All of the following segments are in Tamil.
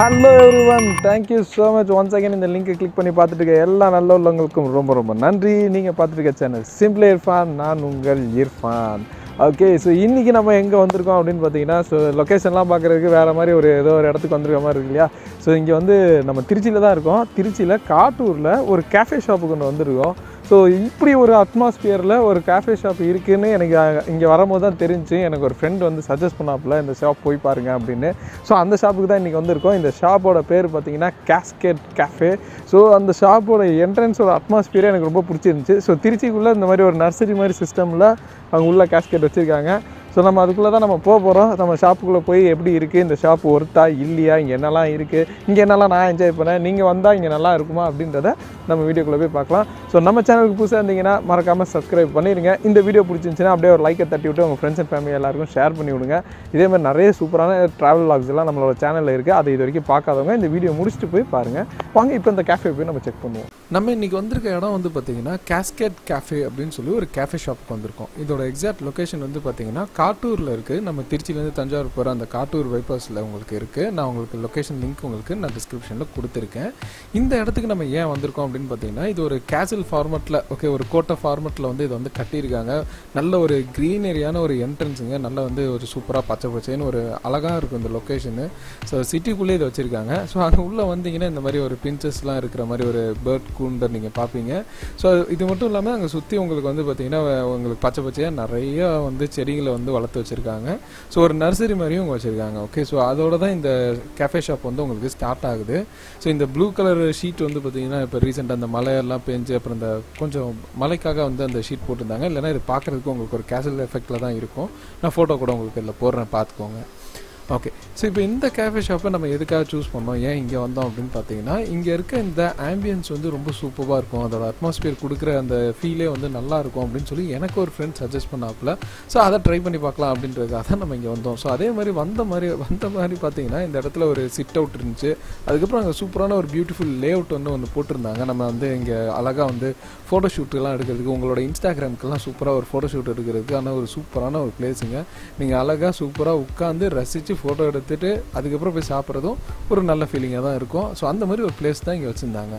Hello everyone thank you so much once again இந்த லிங்கை கிளிக் பண்ணி பார்த்துட்டு இருக்க எல்லா நல்ல உள்ளவங்களுக்கும் ரொம்ப ரொம்ப நன்றி நீங்கள் பார்த்துட்டு இருக்க சேனல் சிம்பிள் இர்ஃபான் நான் உங்கள் இர்ஃபான் ஓகே ஸோ இன்றைக்கி நம்ம எங்கே வந்திருக்கோம் அப்படின்னு பார்த்தீங்கன்னா ஸோ லொக்கேஷன்லாம் பார்க்குறதுக்கு வேறு மாதிரி ஒரு ஏதோ ஒரு இடத்துக்கு வந்திருக்க மாதிரி இருக்கு இல்லையா ஸோ இங்கே வந்து நம்ம திருச்சியில் தான் இருக்கோம் திருச்சியில் காட்டூரில் ஒரு கேஃபே ஷாப்புக்கு ஒன்று வந்திருக்கோம் ஸோ இப்படி ஒரு அட்மாஸ்பியரில் ஒரு கேஃபே ஷாப் இருக்குன்னு எனக்கு இங்கே வரும்போது தான் தெரிஞ்சு எனக்கு ஒரு ஃப்ரெண்ட் வந்து சஜஸ்ட் பண்ணாப்புல இந்த ஷாப் போய் பாருங்க அப்படின்னு ஸோ அந்த ஷாப்புக்கு தான் இன்றைக்கி வந்திருக்கோம் இந்த ஷாப்போட பேர் பார்த்தீங்கன்னா கேஸ்கேட் கேஃபே ஸோ அந்த ஷாப்போட என்ட்ரன்ஸோட அட்மாஸ்பியரே எனக்கு ரொம்ப பிடிச்சிருந்துச்சு ஸோ திருச்சிக்குள்ளே இந்த மாதிரி ஒரு நர்சரி மாதிரி சிஸ்டமில் அவங்க உள்ள கேஸ்கேட் வச்சுருக்காங்க ஸோ நம்ம அதுக்குள்ளே தான் நம்ம போக போகிறோம் நம்ம ஷாப்புக்குள்ளே போய் எப்படி இருக்குது இந்த ஷாப் ஒர்த்தா இல்லையா இங்கே என்னெல்லாம் இருக்குது இங்கே என்னெல்லாம் நான் என்ஜாய் பண்ணேன் நீங்கள் வந்தால் இங்கே நல்லா இருக்குமா அப்படின்றத நம்ம வீடியோக்குள்ளே போய் பார்க்கலாம் ஸோ நம்ம சேனலுக்கு புதுசாக இருந்தீங்கன்னா மறக்காமல் சப்ஸ்கிரைப் பண்ணிடுங்க இந்த வீடியோ பிடிச்சிருந்துச்சுன்னா அப்படியே ஒரு லைக்கை தட்டி விட்டு உங்கள் ஃப்ரெண்ட்ஸ் அண்ட் ஃபேமிலி எல்லாருக்கும் ஷேர் பண்ணி விடுங்க இதே மாதிரி நிறைய சூப்பரான ட்ராவல் லாக்ஸ் எல்லாம் நம்மளோட சேனலில் இருக்குது அதை இது வரைக்கும் பார்க்காதவங்க இந்த வீடியோ முடிச்சுட்டு போய் பாருங்கள் வாங்க இப்போ இந்த கேஃபே போய் நம்ம செக் பண்ணுவோம் நம்ம இன்னைக்கு வந்திருக்க இடம் வந்து பார்த்தீங்கன்னா கேஸ்கேட் கேஃபே அப்படின்னு சொல்லி ஒரு கேஃபே ஷாப்புக்கு வந்திருக்கோம் இதோட எக்ஸாக்ட் லொகேஷன் வந்து பார்த்தீங்கன்னா காட்டூரில் இருக்குது நம்ம திருச்சியிலேருந்து தஞ்சாவூர் போகிற அந்த காட்டூர் பைபாஸில் உங்களுக்கு இருக்குது நான் உங்களுக்கு லொகேஷன் லிங்க் உங்களுக்கு நான் டிஸ்கிரிப்ஷனில் கொடுத்துருக்கேன் இந்த இடத்துக்கு நம்ம ஏன் வந்திருக்கோம் அப்படின்னு பார்த்தீங்கன்னா இது ஒரு கேசல் ஃபார்மேட்டில் ஓகே ஒரு கோட்டை ஃபார்மேட்டில் வந்து இதை வந்து கட்டியிருக்காங்க நல்ல ஒரு க்ரீனரியான ஒரு என்ட்ரன்ஸுங்க நல்ல வந்து ஒரு சூப்பராக பச்சை பச்சைன்னு ஒரு அழகாக இருக்கும் இந்த லொக்கேஷனு ஸோ சிட்டிக்குள்ளே இதை வச்சுருக்காங்க ஸோ அது உள்ளே வந்தீங்கன்னா இந்த மாதிரி ஒரு பிஞ்சஸ்லாம் இருக்கிற மாதிரி ஒரு பேர்ட் கூண்டர் நீங்கள் பார்ப்பீங்க ஸோ இது மட்டும் இல்லாமல் அங்கே சுற்றி உங்களுக்கு வந்து பார்த்தீங்கன்னா உங்களுக்கு பச்சை பச்சையாக நிறைய வந்து செடிகளை வந்து வளர்த்து வச்சுருக்காங்க ஸோ ஒரு நர்சரி மாதிரியும் அவங்க வச்சுருக்காங்க ஓகே ஸோ அதோட தான் இந்த கேஃபே ஷாப் வந்து உங்களுக்கு ஸ்டார்ட் ஆகுது ஸோ இந்த ப்ளூ கலர் ஷீட் வந்து பார்த்தீங்கன்னா இப்போ ரீசெண்டாக அந்த மழையெல்லாம் பெஞ்சு அப்புறம் இந்த கொஞ்சம் மழைக்காக வந்து அந்த ஷீட் போட்டிருந்தாங்க இல்லைன்னா இது பார்க்குறதுக்கு உங்களுக்கு ஒரு கேசல் எஃபெக்டில் தான் இருக்கும் நான் ஃபோட்டோ கூட உங்களுக்கு இதில் போடுறேன் பார்த்துக்கோங்க ஓகே ஸோ இப்போ இந்த கேஃபே ஷாப்பை நம்ம எதுக்காக சூஸ் பண்ணோம் ஏன் இங்கே வந்தோம் அப்படின்னு பார்த்தீங்கன்னா இங்கே இருக்க இந்த ஆம்பியன்ஸ் வந்து ரொம்ப சூப்பராக இருக்கும் அதோட அட்மாஸ்பியர் கொடுக்குற அந்த ஃபீலே வந்து நல்லா இருக்கும் அப்படின்னு சொல்லி எனக்கு ஒரு ஃப்ரெண்ட் சஜஸ்ட் பண்ணாப்புல ஸோ அதை ட்ரை பண்ணி பார்க்கலாம் அப்படின்றதுக்காக தான் நம்ம இங்கே வந்தோம் ஸோ அதே மாதிரி வந்த மாதிரி வந்த மாதிரி பார்த்தீங்கன்னா இந்த இடத்துல ஒரு சிட் அவுட் இருந்துச்சு அதுக்கப்புறம் அங்கே சூப்பரான ஒரு பியூட்டிஃபுல் லே அவுட் வந்து ஒன்று போட்டிருந்தாங்க நம்ம வந்து இங்கே அழகாக வந்து ஃபோட்டோ ஷூட்லாம் எடுக்கிறதுக்கு உங்களோட இன்ஸ்டாகிராமுக்கெல்லாம் சூப்பராக ஒரு ஃபோட்டோ ஷூட் எடுக்கிறதுக்கான ஒரு சூப்பரான ஒரு பிளேஸுங்க நீங்கள் அழகாக சூப்பராக உட்காந்து ரசித்து ஃபோட்டோ எடுத்துகிட்டு அதுக்கப்புறம் போய் சாப்பிட்றதும் ஒரு நல்ல ஃபீலிங்காக தான் இருக்கும் ஸோ அந்த மாதிரி ஒரு பிளேஸ் தான் இங்கே வச்சுருந்தாங்க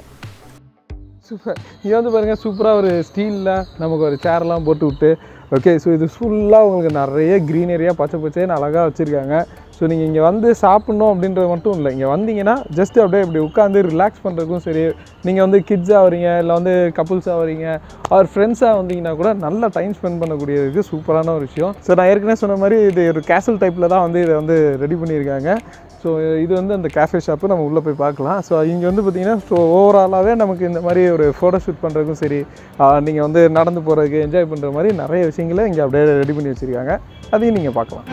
சூப்பர் இங்கே வந்து பாருங்கள் சூப்பராக ஒரு ஸ்டீலில் நமக்கு ஒரு சேர்லாம் போட்டு விட்டு ஓகே ஸோ இது ஃபுல்லாக உங்களுக்கு நிறைய க்ரீனரியாக பச்சை பச்சைன்னு அழகாக வச்சுருக்காங்க ஸோ நீங்கள் இங்கே வந்து சாப்பிட்ணும் அப்படின்றது மட்டும் இல்லை இங்கே வந்தீங்கன்னா ஜஸ்ட் அப்படியே இப்படி உட்காந்து ரிலாக்ஸ் பண்ணுறதுக்கும் சரி நீங்கள் வந்து கிட்ஸாக வரீங்க இல்லை வந்து கப்புள்ஸாக வரீங்க அவர் ஃப்ரெண்ட்ஸாக வந்தீங்கன்னா கூட நல்ல டைம் ஸ்பெண்ட் பண்ணக்கூடியதுக்கு சூப்பரான ஒரு விஷயம் ஸோ நான் ஏற்கனவே சொன்ன மாதிரி இது ஒரு கேசல் டைப்பில் தான் வந்து இதை வந்து ரெடி பண்ணியிருக்காங்க ஸோ இது வந்து அந்த கேஃபே ஷாப்பு நம்ம உள்ளே போய் பார்க்கலாம் ஸோ இங்கே வந்து பார்த்திங்கன்னா ஸோ ஓவராலாகவே நமக்கு இந்த மாதிரி ஒரு ஃபோட்டோ ஷூட் பண்ணுறதுக்கும் சரி நீங்கள் வந்து நடந்து போகிறதுக்கு என்ஜாய் பண்ணுற மாதிரி நிறைய விஷயங்களை இங்கே அப்படியே ரெடி பண்ணி வச்சுருக்காங்க அதையும் நீங்கள் பார்க்கலாம்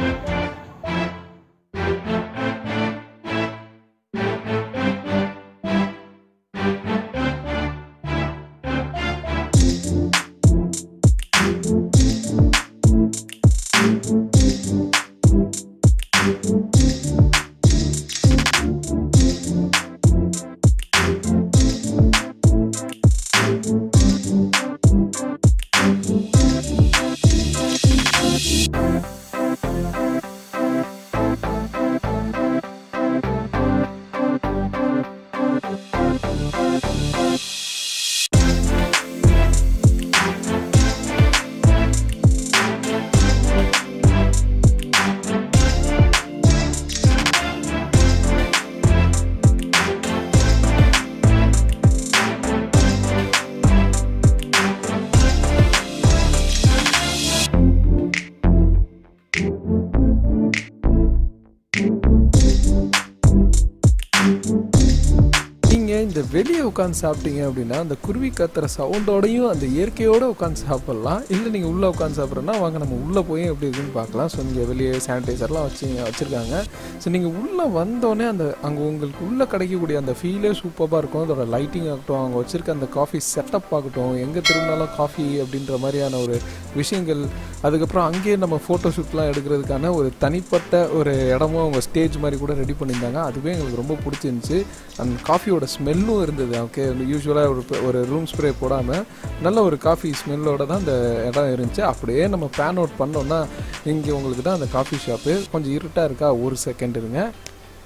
நீங்கள் இந்த வெளியே உட்காந்து சாப்பிட்டீங்க அப்படின்னா அந்த குருவி கத்துற சவுண்டோடையும் அந்த இயற்கையோடு உட்காந்து சாப்பிட்லாம் இல்லை நீங்கள் உள்ளே உட்காந்து சாப்பிட்றோன்னா வாங்க நம்ம உள்ளே போய் எப்படி இருக்குன்னு பார்க்கலாம் ஸோ இங்கே வெளியே சானிடைசர்லாம் வச்சு வச்சுருக்காங்க ஸோ நீங்கள் உள்ளே வந்தோடனே அந்த அங்கே உங்களுக்கு உள்ளே கிடைக்கக்கூடிய அந்த ஃபீலே சூப்பராக இருக்கும் அதோட லைட்டிங் ஆகட்டும் அவங்க வச்சுருக்க அந்த காஃபி செட்டப் ஆகட்டும் எங்கே திரும்பினாலும் காஃபி அப்படின்ற மாதிரியான ஒரு விஷயங்கள் அதுக்கப்புறம் அங்கேயே நம்ம ஃபோட்டோ ஷூட்லாம் எடுக்கிறதுக்கான ஒரு தனிப்பட்ட ஒரு இடமும் அவங்க ஸ்டேஜ் மாதிரி கூட ரெடி பண்ணியிருந்தாங்க அதுவே எங்களுக்கு ரொம்ப பிடிச்சிருந்துச்சு அந்த காஃபியோட ஸ்மெல்லும் இருந்தது ஓகே யூஸ்வலாக ஒரு ஒரு ரூம் ஸ்ப்ரே போடாமல் நல்ல ஒரு காஃபி ஸ்மெல்லோட தான் அந்த இடம் இருந்துச்சு அப்படியே நம்ம பேன் அவுட் பண்ணோம்னா இங்கே உங்களுக்கு தான் அந்த காஃபி ஷாப்பு கொஞ்சம் இருட்டாக இருக்கா ஒரு செகண்ட் இருங்க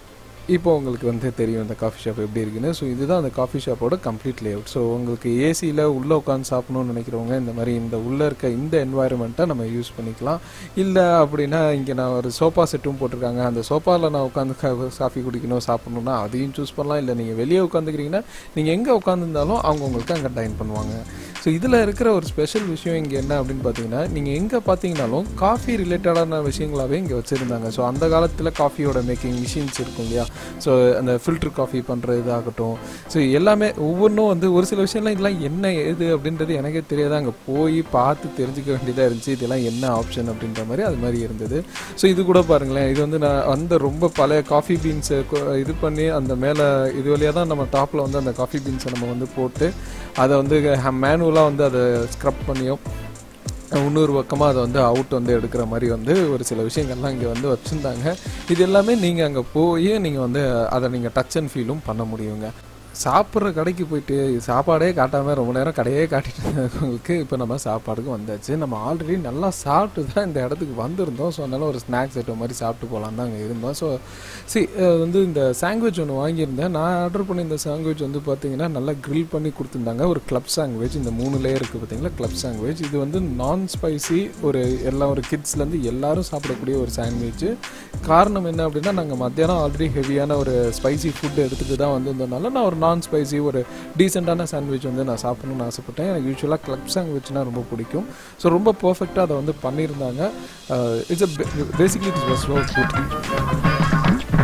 இப்போ உங்களுக்கு வந்து தெரியும் இந்த காஃபி ஷாப் எப்படி இருக்குன்னு ஸோ இதுதான் அந்த காஃபி ஷாப்போட கம்ப்ளீட் லேஅவுட் ஸோ உங்களுக்கு ஏசியில் உள்ளே உட்காந்து சாப்பிடணும்னு நினைக்கிறவங்க இந்த மாதிரி இந்த உள்ளே இருக்க இந்த என்வாயர்மெண்ட்டை நம்ம யூஸ் பண்ணிக்கலாம் இல்லை அப்படின்னா இங்கே நான் ஒரு சோஃபா செட்டும் போட்டிருக்காங்க அந்த சோஃபாவில் நான் உட்காந்து காஃபி குடிக்கணும் சாப்பிடணும்னா அதையும் சூஸ் பண்ணலாம் இல்லை நீங்கள் வெளியே உட்காந்துக்கிறீங்கன்னா நீங்கள் எங்கே உட்காந்துருந்தாலும் அவங்க உங்களுக்கு அங்கே டைன் பண்ணுவாங்க ஸோ இதில் இருக்கிற ஒரு ஸ்பெஷல் விஷயம் இங்கே என்ன அப்படின்னு பார்த்தீங்கன்னா நீங்கள் எங்கே பார்த்தீங்கனாலும் காஃபி ரிலேட்டடான விஷயங்களாகவே இங்கே வச்சுருந்தாங்க ஸோ அந்த காலத்தில் காஃபியோட மேக்கிங் மிஷின்ஸ் இருக்கும் இல்லையா ஸோ அந்த ஃபில்டர் காஃபி பண்ணுற இதாகட்டும் ஸோ எல்லாமே ஒவ்வொன்றும் வந்து ஒரு சில விஷயம்லாம் இதெல்லாம் என்ன ஏது அப்படின்றது எனக்கே தெரியாது அங்கே போய் பார்த்து தெரிஞ்சுக்க வேண்டியதாக இருந்துச்சு இதெல்லாம் என்ன ஆப்ஷன் அப்படின்ற மாதிரி அது மாதிரி இருந்தது ஸோ இது கூட பாருங்களேன் இது வந்து நான் அந்த ரொம்ப பழைய காஃபி பீன்ஸை இது பண்ணி அந்த மேலே இது வழியாக தான் நம்ம டாப்பில் வந்து அந்த காஃபி பீன்ஸை நம்ம வந்து போட்டு அதை வந்து மேனுவலாக வந்து அதை ஸ்க்ரப் பண்ணியும் இன்னொரு பக்கமாக அதை வந்து அவுட் வந்து எடுக்கிற மாதிரி வந்து ஒரு சில விஷயங்கள்லாம் இங்கே வந்து வச்சுருந்தாங்க இது எல்லாமே நீங்கள் அங்கே போய் நீங்கள் வந்து அதை நீங்கள் டச் அண்ட் ஃபீலும் பண்ண முடியுங்க சாப்பிட்ற கடைக்கு போயிட்டு சாப்பாடே காட்டாமல் ரொம்ப நேரம் கடையே காட்டிட்டு இருந்தவங்களுக்கு இப்போ நம்ம சாப்பாடுக்கு வந்தாச்சு நம்ம ஆல்ரெடி நல்லா சாப்பிட்டு தான் இந்த இடத்துக்கு வந்திருந்தோம் ஸோ அதனால ஒரு ஸ்நாக்ஸ் ஐட்டம் மாதிரி சாப்பிட்டு போகலாம் தான் அங்கே இருந்தோம் ஸோ சி வந்து இந்த சாண்ட்விச் ஒன்று வாங்கியிருந்தேன் நான் ஆர்டர் பண்ணி இந்த சாண்ட்விச் வந்து பார்த்தீங்கன்னா நல்லா க்ரில் பண்ணி கொடுத்துருந்தாங்க ஒரு கிளப் சாண்ட்விச் இந்த மூணு லேயர் இருக்குது பார்த்தீங்களா கிளப் சாண்ட்விச் இது வந்து நான் ஸ்பைசி ஒரு எல்லாம் ஒரு கிட்ஸ்லேருந்து எல்லாரும் சாப்பிடக்கூடிய ஒரு சாண்ட்விச் காரணம் என்ன அப்படின்னா நாங்கள் மத்தியானம் ஆல்ரெடி ஹெவியான ஒரு ஸ்பைசி ஃபுட் எடுத்துகிட்டு தான் வந்திருந்தனால நான் ஒரு நான் ஸ்பைசி ஒரு டீசெண்டான சாண்ட்விச் வந்து நான் சாப்பிடணும்னு ஆசைப்பட்டேன் எனக்கு யூஸ்வலாக கிளப் சாண்ட்விச்னால் ரொம்ப பிடிக்கும் ஸோ ரொம்ப பர்ஃபெக்டாக அதை வந்து பண்ணியிருந்தாங்க it's uh basically it's was so good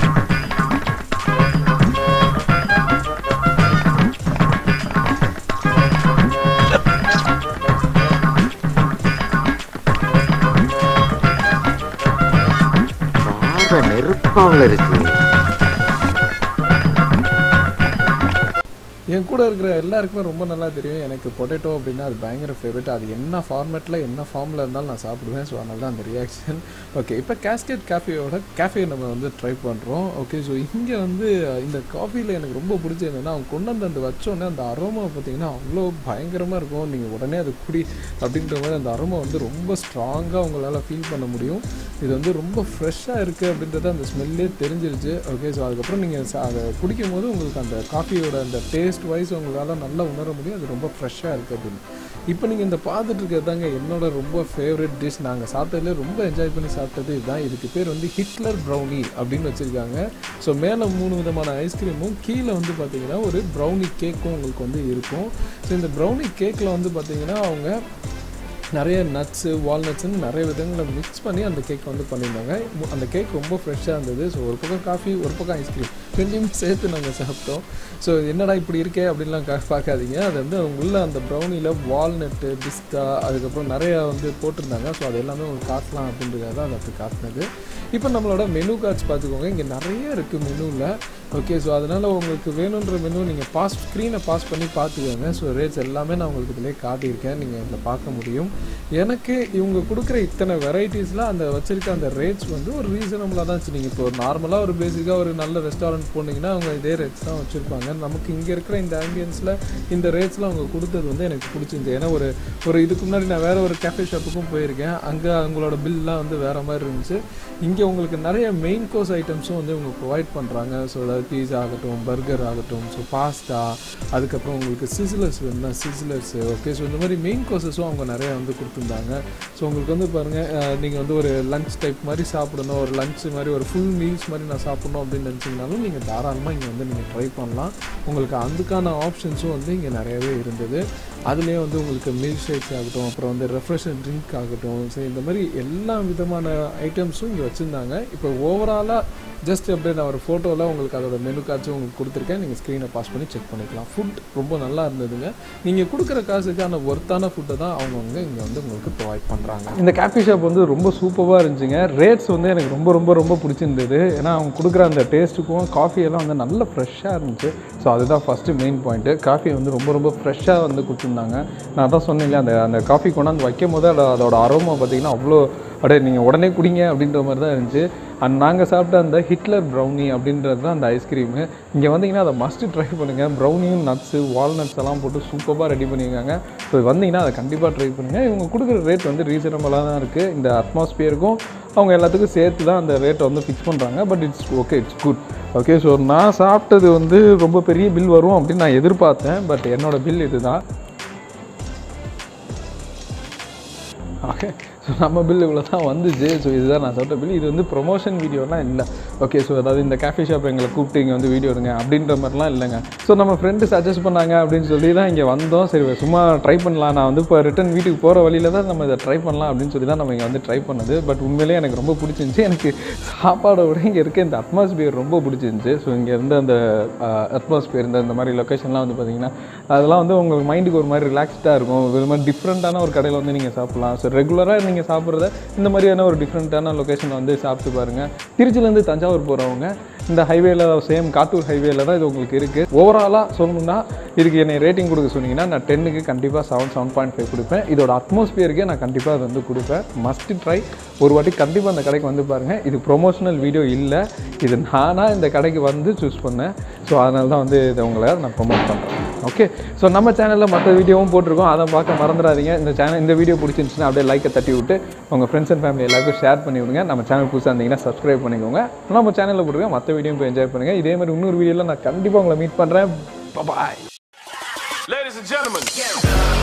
பாத நெருப்பாவில் இருக்கு என் கூட இருக்கிற எல்லாருக்குமே ரொம்ப நல்லா தெரியும் எனக்கு பொட்டேட்டோ அப்படின்னா அது பயங்கர ஃபேவரட் அது என்ன ஃபார்மேட்டில் என்ன ஃபார்மில் இருந்தாலும் நான் சாப்பிடுவேன் ஸோ அதனால தான் அந்த ரியாக்ஷன் ஓகே இப்போ கேஸ்கெட் கேஃபேயோட கேஃபே நம்ம வந்து ட்ரை பண்ணுறோம் ஓகே ஸோ இங்கே வந்து இந்த காஃபியில் எனக்கு ரொம்ப பிடிச்சது என்னென்னா அவங்க கொண்டு வந்து அந்த வச்சோடனே அந்த அரோமா பார்த்தீங்கன்னா அவ்வளோ பயங்கரமாக இருக்கும் நீங்கள் உடனே அது குடி அப்படின்ற மாதிரி அந்த அரோமா வந்து ரொம்ப ஸ்ட்ராங்காக உங்களால் ஃபீல் பண்ண முடியும் இது வந்து ரொம்ப ஃப்ரெஷ்ஷாக இருக்குது அப்படின்றது அந்த ஸ்மெல்லே தெரிஞ்சிருச்சு ஓகே ஸோ அதுக்கப்புறம் நீங்கள் அதை குடிக்கும் போது உங்களுக்கு அந்த காஃபியோட அந்த டேஸ்ட் வைஸ் உங்களால் நல்லா உணர முடியும் அது ரொம்ப ஃப்ரெஷ்ஷாக இருக்குது அப்படின்னு இப்போ நீங்கள் இந்த பார்த்துட்டு இருக்கிறது தாங்க என்னோட ரொம்ப ஃபேவரட் டிஷ் நாங்கள் சாப்பிட்டதுல ரொம்ப என்ஜாய் பண்ணி சாப்பிட்டது இதுதான் இதுக்கு பேர் வந்து ஹிட்லர் ப்ரௌனி அப்படின்னு வச்சுருக்காங்க ஸோ மேலே மூணு விதமான ஐஸ்கிரீமும் கீழே வந்து பார்த்தீங்கன்னா ஒரு ப்ரௌனி கேக்கும் உங்களுக்கு வந்து இருக்கும் ஸோ இந்த ப்ரௌனி கேக்கில் வந்து பார்த்தீங்கன்னா அவங்க நிறைய நட்ஸு வால்நட்ஸ்னு நிறைய விதங்களை மிக்ஸ் பண்ணி அந்த கேக் வந்து பண்ணியிருந்தாங்க மு- அந்த கேக் ரொம்ப ஃப்ரெஷ்ஷாக இருந்தது ஸோ ஒரு பக்கம் காஃபி ஒரு பக்கம் ஐஸ்கிரீம் ரெண்டையுமே சேர்த்து நாங்கள் சாப்பிட்டோம் ஸோ என்னடா இப்படி இருக்கே அப்படின்லாம் கா பார்க்காதீங்க அது வந்து அவங்க உள்ள அந்த ப்ரௌனியில் வால்நட்டு பிஸ்தா அதுக்கப்புறம் நிறையா வந்து போட்டிருந்தாங்க ஸோ அது எல்லாமே உங்களுக்கு காட்டலாம் அப்படின்றதுக்காக தான் அதை அப்படி காட்டினது இப்போ நம்மளோட மெனு கார்ட்ஸ் பார்த்துக்கோங்க இங்கே நிறைய இருக்குது மெனுவில் ஓகே ஸோ அதனால் உங்களுக்கு வேணுன்ற மெனு நீங்கள் பாஸ் ஸ்க்ரீனை பாஸ் பண்ணி பார்த்துக்கோங்க ஸோ ரேட்ஸ் எல்லாமே நான் உங்களுக்கு இதிலே காட்டியிருக்கேன் நீங்கள் இதில் பார்க்க முடியும் எனக்கு இவங்க கொடுக்குற இத்தனை வெரைட்டிஸில் அந்த வச்சிருக்க அந்த ரேட்ஸ் வந்து ஒரு ரீசனபுளாக தான் இருந்துச்சு நீங்கள் இப்போ நார்மலாக ஒரு பேசிக்காக ஒரு நல்ல ரெஸ்டாரண்ட் போனீங்கன்னா அவங்க இதே ரேட்ஸ் தான் வச்சுருப்பாங்க நமக்கு இங்கே இருக்கிற இந்த ஆம்பியன்ஸில் இந்த ரேட்ஸில் அவங்க கொடுத்தது வந்து எனக்கு பிடிச்சிருந்தது ஏன்னா ஒரு ஒரு இதுக்கு முன்னாடி நான் வேறு ஒரு கேஃபே ஷாப்புக்கும் போயிருக்கேன் அங்கே அவங்களோட பில்லாம் வந்து வேறு மாதிரி இருந்துச்சு இங்கே உங்களுக்கு நிறைய மெயின் கோர்ஸ் ஐட்டம்ஸும் வந்து இவங்க ப்ரொவைட் பண்ணுறாங்க ஸோ அதாவது பீஸா ஆகட்டும் பர்கர் ஆகட்டும் ஸோ பாஸ்தா அதுக்கப்புறம் உங்களுக்கு சிசிலர்ஸ் வேணும்னா சிசிலர்ஸ் ஓகே ஸோ இந்த மாதிரி மெயின் கோர்சஸும் அவங்க நிறைய வந்து கொடுத்துருந்தாங்க ஸோ உங்களுக்கு வந்து பாருங்கள் நீங்கள் வந்து ஒரு லஞ்ச் டைப் மாதிரி சாப்பிடணும் ஒரு லஞ்ச் மாதிரி ஒரு ஃபுல் மீல்ஸ் மாதிரி நான் சாப்பிடணும் அப்படின்னு நினச்சிங்கனாலும் நீங்கள் தாராளமாக இங்கே வந்து நீங்கள் ட்ரை பண்ணலாம் உங்களுக்கு அதுக்கான ஆப்ஷன்ஸும் வந்து இங்கே நிறையவே இருந்தது அதுலேயே வந்து உங்களுக்கு மில்க் ஷேக்ஸ் ஆகட்டும் அப்புறம் வந்து ரெஃப்ரெஷர் ட்ரிங்க் ஆகட்டும் ஸோ இந்த மாதிரி எல்லா விதமான ஐட்டம்ஸும் இங்கே வச்சுருந்தாங்க இப்போ ஓவராலாக ஜஸ்ட் அப்படியே நான் ஒரு ஃபோட்டோவில் உங்களுக்கு அதோட மெனு கார்ட்ஸும் உங்களுக்கு கொடுத்துருக்கேன் நீங்கள் ஸ்க்ரீனை பாஸ் பண்ணி செக் பண்ணிக்கலாம் ஃபுட் ரொம்ப நல்லா இருந்ததுங்க நீங்கள் கொடுக்குற காசுக்கான ஒர்த்தான ஃபுட்டை தான் அவங்கவுங்க இங்கே வந்து உங்களுக்கு ப்ரொவைட் பண்ணுறாங்க இந்த காஃபி ஷாப் வந்து ரொம்ப சூப்பராக இருந்துச்சுங்க ரேட்ஸ் வந்து எனக்கு ரொம்ப ரொம்ப ரொம்ப பிடிச்சிருந்தது ஏன்னா அவங்க கொடுக்குற அந்த டேஸ்ட்டுக்கும் காஃபி எல்லாம் வந்து நல்ல ஃப்ரெஷ்ஷாக இருந்துச்சு ஸோ அதுதான் ஃபஸ்ட்டு மெயின் பாயிண்ட்டு காஃபி வந்து ரொம்ப ரொம்ப ஃப்ரெஷ்ஷாக வந்து கொடுத்துருந்தாங்க நான் தான் சொன்னேன் இல்லையா அந்த அந்த காஃபி கொண்டாந்து வைக்கும் போது அதோட அதோட அரோமா பார்த்தீங்கன்னா அவ்வளோ அப்படியே நீங்கள் உடனே குடிங்க அப்படின்ற மாதிரி தான் இருந்துச்சு அண்ட் நாங்கள் சாப்பிட்ட அந்த ஹிட்லர் ப்ரௌனி அப்படின்றது தான் அந்த ஐஸ்கிரீமு இங்கே வந்தீங்கன்னா அதை மஸ்ட்டு ட்ரை பண்ணுங்கள் ப்ரௌனியும் நட்ஸு வால்நட்ஸ் எல்லாம் போட்டு சூப்பராக ரெடி பண்ணியிருக்காங்க ஸோ வந்தீங்கன்னா அதை கண்டிப்பாக ட்ரை பண்ணுங்கள் இவங்க கொடுக்குற ரேட் வந்து ரீசனபிளாக தான் இருக்குது இந்த அட்மாஸ்பியருக்கும் அவங்க எல்லாத்துக்கும் சேர்த்து தான் அந்த ரேட்டை வந்து ஃபிக்ஸ் பண்ணுறாங்க but it's okay it's good okay so நான் சாப்பிட்டது வந்து ரொம்ப பெரிய பில் வரும் அப்படின்னு நான் எதிர்பார்த்தேன் பட் என்னோட பில் இதுதான் ஓகே ஸோ நம்ம பில் இவ்வளோ தான் வந்துச்சு ஸோ இதுதான் நான் சாப்பிட்ட பில் இது வந்து ப்ரொமோஷன் வீடியோலாம் இல்லை ஓகே ஸோ அதாவது இந்த கேஃபே ஷாப் எங்களை கூப்பிட்டு இங்கே வந்து வீடியோ எடுங்க அப்படின்ற மாதிரிலாம் இல்லைங்க ஸோ நம்ம ஃப்ரெண்டு சஜஸ்ட் பண்ணாங்க அப்படின்னு சொல்லி தான் இங்கே வந்தோம் சரி சும்மா ட்ரை பண்ணலாம் நான் வந்து இப்போ ரிட்டன் வீட்டுக்கு போகிற வழியில் தான் நம்ம இதை ட்ரை பண்ணலாம் அப்படின்னு சொல்லி தான் நம்ம இங்கே வந்து ட்ரை பண்ணது பட் உண்மையிலேயே எனக்கு ரொம்ப பிடிச்சிருந்துச்சி எனக்கு சாப்பாடை விட இங்கே இருக்க இந்த அட்மாஸ்பியர் ரொம்ப பிடிச்சிருந்துச்சி ஸோ இங்கே இருந்த அந்த அட்மாஸ்பியர் இந்த இந்த மாதிரி லொக்கேஷன்லாம் வந்து பார்த்திங்கன்னா அதெல்லாம் வந்து உங்களுக்கு மைண்டுக்கு ஒரு மாதிரி ரிலாக்ஸ்டாக இருக்கும் ஒரு மாதிரி டிஃப்ரெண்ட்டான ஒரு கடையில் வந்து நீங்கள் சாப்பிட்லாம் ஸோ ரெகுலராக நீங்கள் சாப்பிட்றத இந்த மாதிரியான ஒரு டிஃப்ரெண்ட்டான லொக்கேஷன் வந்து சாப்பிட்டு பாருங்கள் திருச்சிலேருந்து தஞ்சாவூர் போகிறவங்க இந்த ஹைவேல சேம் காட்டூர் ஹைவேல தான் இது உங்களுக்கு இருக்குது ஓவராலாக சொல்லணும்னா இதுக்கு என்னை ரேட்டிங் கொடுக்க சொன்னீங்கன்னா நான் டென்னுக்கு கண்டிப்பாக செவன் செவன் பாயிண்ட் ஃபைவ் கொடுப்பேன் இதோட அட்மாஸ்பியருக்கே நான் கண்டிப்பாக அது வந்து கொடுப்பேன் மஸ்ட் ட்ரை ஒரு வாட்டி கண்டிப்பாக அந்த கடைக்கு வந்து பாருங்கள் இது ப்ரொமோஷனல் வீடியோ இல்லை இது நானாக இந்த கடைக்கு வந்து சூஸ் பண்ணேன் ஸோ அதனால தான் வந்து இதை உங்களை நான் ப்ரொமோட் பண்ணுறேன் ஓகே ஸோ நம்ம சேனலில் மற்ற வீடியோவும் போட்டிருக்கோம் அதை பார்க்க மறந்துடாதீங்க இந்த சேனல் இந்த வீடியோ பிடிச்சிருந்துச்சுன்னா அப்படியே லைக்கை தட்டி விட்டு உங்கள் ஃப்ரெண்ட்ஸ் அண்ட் ஃபேமிலி எல்லாருக்கும் ஷேர் பண்ணி விடுங்க நம்ம சேனல் புதுசாக இருந்தீங்கன்னா சப்ஸ்கிரைப் பண்ணிக்கோங்க நம்ம சேனலில் போட்டுருங்க மற்ற வீடியோ போய் என்ஜாய் பண்ணுங்கள் இதே மாதிரி இன்னொரு வீடியோவில் நான் கண்டிப்பாக உங்களை மீட் பண்ணுறேன் பாய் Ladies and gentlemen.